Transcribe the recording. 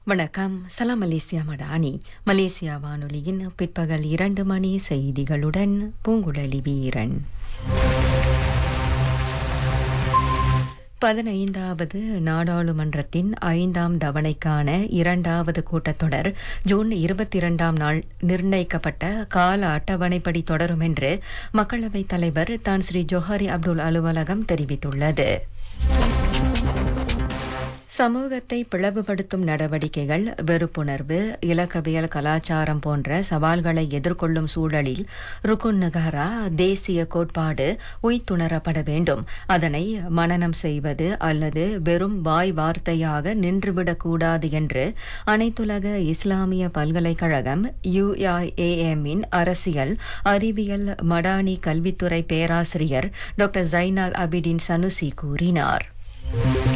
வணக்கம் சலாம் Malaysia Madani Malaysia வானொலியின் பிற்பகல் இரண்டு மணி செய்திகளுடன் பூங்குழலி வீரன் பதினைந்தாவது நாடாளுமன்றத்தின் ஐந்தாம் தவணைக்கான இரண்டாவது கூட்டத்தொடர் ஜூன் இருபத்தி இரண்டாம் நாள் நிர்ணயிக்கப்பட்ட கால அட்டவணைப்படி தொடரும் என்று மக்களவைத் தலைவர் தான் ஸ்ரீ ஜொஹாரி அப்துல் அலுவலகம் தெரிவித்துள்ளது சமூகத்தை பிளவுபடுத்தும் நடவடிக்கைகள் வெறுப்புணர்வு இலக்கவியல் கலாச்சாரம் போன்ற சவால்களை எதிர்கொள்ளும் சூழலில் ருக்குன் நகாரா தேசிய கோட்பாடு உய்த்துணரப்பட வேண்டும் அதனை மனனம் செய்வது அல்லது வெறும் வாய் வார்த்தையாக நின்றுவிடக்கூடாது என்று அனைத்துலக இஸ்லாமிய பல்கலைக்கழகம் யுஐஏஎம்மின் அரசியல் அறிவியல் மடானி கல்வித்துறை பேராசிரியர் டாக்டர் ஜைனால் அபிடின் சனுசி கூறினார்